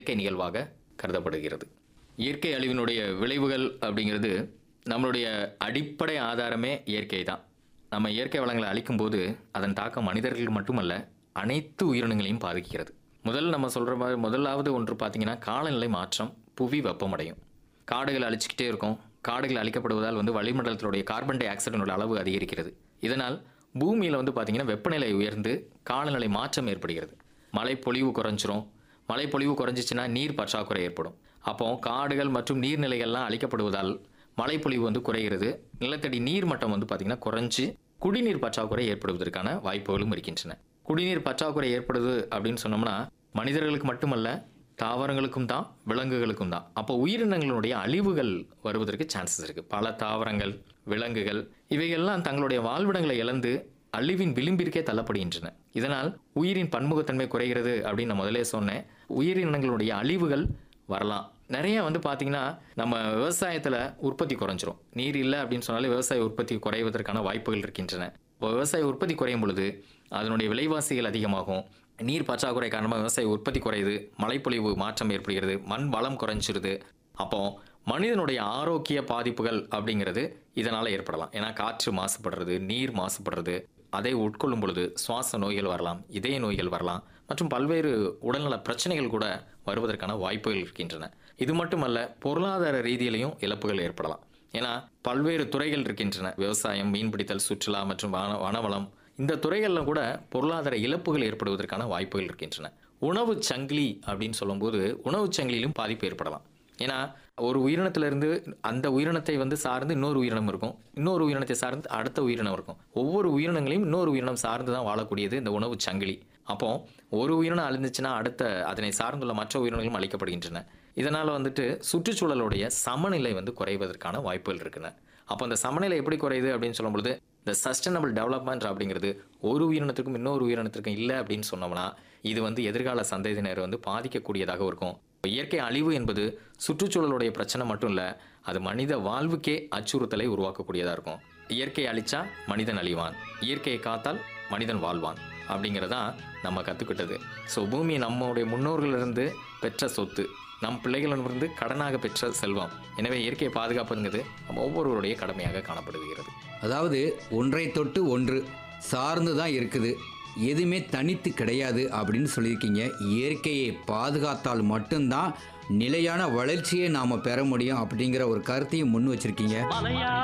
இயற்கை நிகழ்வாக கருதப்படுகிறது இயற்கை அழிவினுடைய விளைவுகள் அப்படிங்கிறது நம்மளுடைய அடிப்படை ஆதாரமே இயற்கை தான் நம்ம இயற்கை வளங்களை அழிக்கும்போது அதன் தாக்கம் மனிதர்களுக்கு மட்டுமல்ல அனைத்து உயிரினங்களையும் பாதிக்கிறது முதல் நம்ம சொல்கிற மாதிரி முதலாவது ஒன்று பார்த்தீங்கன்னா காலநிலை மாற்றம் புவி வெப்பமடையும் காடுகள் அழிச்சிக்கிட்டே இருக்கும் காடுகள் அழிக்கப்படுவதால் வந்து வளிமண்டலத்தினுடைய கார்பன் டை ஆக்சைடினோட அளவு அதிகரிக்கிறது இதனால் பூமியில் வந்து பார்த்திங்கன்னா வெப்பநிலை உயர்ந்து காலநிலை மாற்றம் ஏற்படுகிறது மழை பொழிவு குறைஞ்சிரும் மழை பொழிவு குறைஞ்சிச்சுன்னா நீர் பற்றாக்குறை ஏற்படும் அப்போ காடுகள் மற்றும் நீர்நிலைகள்லாம் அழிக்கப்படுவதால் மழைப்பொழிவு வந்து குறைகிறது நிலத்தடி நீர் மட்டம் வந்து பார்த்திங்கன்னா குறைஞ்சு குடிநீர் பற்றாக்குறை ஏற்படுவதற்கான வாய்ப்புகளும் இருக்கின்றன குடிநீர் பற்றாக்குறை ஏற்படுது அப்படின்னு சொன்னோம்னா மனிதர்களுக்கு மட்டுமல்ல தாவரங்களுக்கும் தான் விலங்குகளுக்கும் தான் அப்போ உயிரினங்களுடைய அழிவுகள் வருவதற்கு சான்சஸ் இருக்குது பல தாவரங்கள் விலங்குகள் இவைகள்லாம் தங்களுடைய வாழ்விடங்களை இழந்து அழிவின் விளிம்பிற்கே தள்ளப்படுகின்றன இதனால் உயிரின் பன்முகத்தன்மை குறைகிறது அப்படின்னு நான் முதலே சொன்னேன் உயிரினங்களுடைய அழிவுகள் வரலாம் நிறைய வந்து பார்த்தீங்கன்னா நம்ம விவசாயத்தில் உற்பத்தி குறைஞ்சிரும் நீர் இல்லை அப்படின்னு சொன்னாலே விவசாய உற்பத்தி குறைவதற்கான வாய்ப்புகள் இருக்கின்றன இப்போ விவசாய உற்பத்தி குறையும் பொழுது அதனுடைய விலைவாசிகள் அதிகமாகும் நீர் பற்றாக்குறை காரணமாக விவசாய உற்பத்தி குறையுது மழைப்பொழிவு மாற்றம் ஏற்படுகிறது மண் வளம் குறைஞ்சிருது அப்போ மனிதனுடைய ஆரோக்கிய பாதிப்புகள் அப்படிங்கிறது இதனால் ஏற்படலாம் ஏன்னா காற்று மாசுபடுறது நீர் மாசுபடுறது அதை உட்கொள்ளும் பொழுது சுவாச நோய்கள் வரலாம் இதய நோய்கள் வரலாம் மற்றும் பல்வேறு உடல்நல பிரச்சனைகள் கூட வருவதற்கான வாய்ப்புகள் இருக்கின்றன இது மட்டுமல்ல பொருளாதார ரீதியிலையும் இழப்புகள் ஏற்படலாம் ஏன்னா பல்வேறு துறைகள் இருக்கின்றன விவசாயம் மீன்பிடித்தல் சுற்றுலா மற்றும் வன வனவளம் இந்த துறைகளில் கூட பொருளாதார இழப்புகள் ஏற்படுவதற்கான வாய்ப்புகள் இருக்கின்றன உணவு சங்கிலி அப்படின்னு சொல்லும்போது உணவு சங்கிலியிலும் பாதிப்பு ஏற்படலாம் ஏன்னா ஒரு உயிரினத்திலிருந்து அந்த உயிரினத்தை வந்து சார்ந்து இன்னொரு உயிரினம் இருக்கும் இன்னொரு உயிரினத்தை சார்ந்து அடுத்த உயிரினம் இருக்கும் ஒவ்வொரு உயிரினங்களையும் இன்னொரு உயிரினம் சார்ந்து தான் வாழக்கூடியது இந்த உணவு சங்கிலி அப்போ ஒரு உயிரினம் அழிந்துச்சுன்னா அடுத்த அதனை சார்ந்துள்ள மற்ற உயிரினங்களும் அழிக்கப்படுகின்றன இதனால் வந்துட்டு சுற்றுச்சூழலுடைய சமநிலை வந்து குறைவதற்கான வாய்ப்புகள் இருக்குன்னு அப்போ அந்த சமநிலை எப்படி குறையுது அப்படின்னு சொல்லும் பொழுது இந்த சஸ்டைனபிள் டெவலப்மெண்ட் அப்படிங்கிறது ஒரு உயிரினத்திற்கும் இன்னொரு உயிரினத்திற்கும் இல்லை அப்படின்னு சொன்னோம்னா இது வந்து எதிர்கால சந்ததியினர் வந்து பாதிக்கக்கூடியதாக இருக்கும் இயற்கை அழிவு என்பது சுற்றுச்சூழலுடைய பிரச்சனை மட்டும் இல்லை அது மனித வாழ்வுக்கே அச்சுறுத்தலை உருவாக்கக்கூடியதாக இருக்கும் இயற்கை அழிச்சா மனிதன் அழிவான் இயற்கையை காத்தால் மனிதன் வாழ்வான் அப்படிங்கிறதான் நம்ம கற்றுக்கிட்டது ஸோ பூமி நம்முடைய முன்னோர்களிலிருந்து பெற்ற சொத்து நம் பிள்ளைகளிடமிருந்து கடனாக பெற்ற செல்வம் எனவே இயற்கையை பாதுகாப்புங்கிறது நம்ம ஒவ்வொருவருடைய கடமையாக காணப்படுகிறது அதாவது ஒன்றை தொட்டு ஒன்று சார்ந்து தான் இருக்குது எதுவுமே தனித்து கிடையாது அப்படின்னு சொல்லியிருக்கீங்க இயற்கையை பாதுகாத்தால் மட்டும்தான் நிலையான வளர்ச்சியை நாம் பெற முடியும் அப்படிங்கிற ஒரு கருத்தையும் முன் வச்சிருக்கீங்க